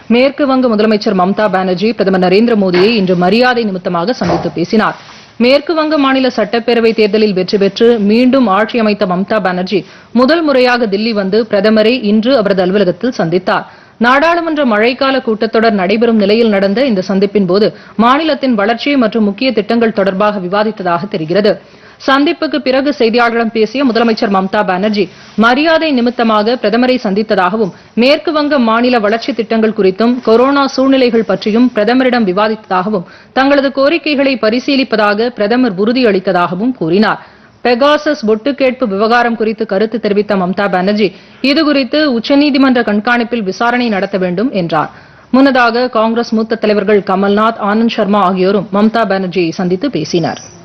மேற்கு வங்க முதலமைச்சர் மம்தா பானர்ஜி பிரதமர் நரேந்திர மோடியை இன்று மரியாதை நிமித்தமாக சந்தித்து பேசினார் மேற்கு வங்க மாநில சட்டப்பேரவை தேர்தலில் வெற்றி பெற்று மீண்டும் ஆட்சி அமைத்த மம்தா பானர்ஜி முதல் முறையாக தில்லி வந்து பிரதமரை இன்று அவரது அலுவலகத்தில் சந்தித்தார் நாடாளுமன்ற மழைக்கால கூட்டத்தொடர் நடைபெறும் நிலையில் நடந்த இந்த சந்திப்பின் போது மாநிலத்தின் வளர்ச்சி மற்றும் முக்கிய திட்டங்கள் தொடர்பாக விவாதித்ததாக தெரிகிறது சந்திப்புக்கு பிறகு செய்தியாளர்களிடம் பேசிய முதலமைச்சர் மம்தா பானர்ஜி மரியாதை நிமித்தமாக பிரதமரை சந்தித்ததாகவும் மேற்கு வங்க மாநில வளர்ச்சி திட்டங்கள் குறித்தும் கொரோனா சூழ்நிலைகள் பற்றியும் பிரதமரிடம் விவாதித்ததாகவும் தங்களது கோரிக்கைகளை பரிசீலிப்பதாக பிரதமர் உறுதியளித்ததாகவும் கூறினார் பெகாசஸ் பொட்டு கேட்பு விவகாரம் குறித்து கருத்து தெரிவித்த மம்தா பானர்ஜி இதுகுறித்து உச்சநீதிமன்ற கண்காணிப்பில் விசாரணை நடத்த வேண்டும் என்றார் முன்னதாக காங்கிரஸ் மூத்த தலைவர்கள் கமல்நாத் ஆனந்த் சர்மா ஆகியோரும் மம்தா பானர்ஜியை சந்தித்து பேசினர்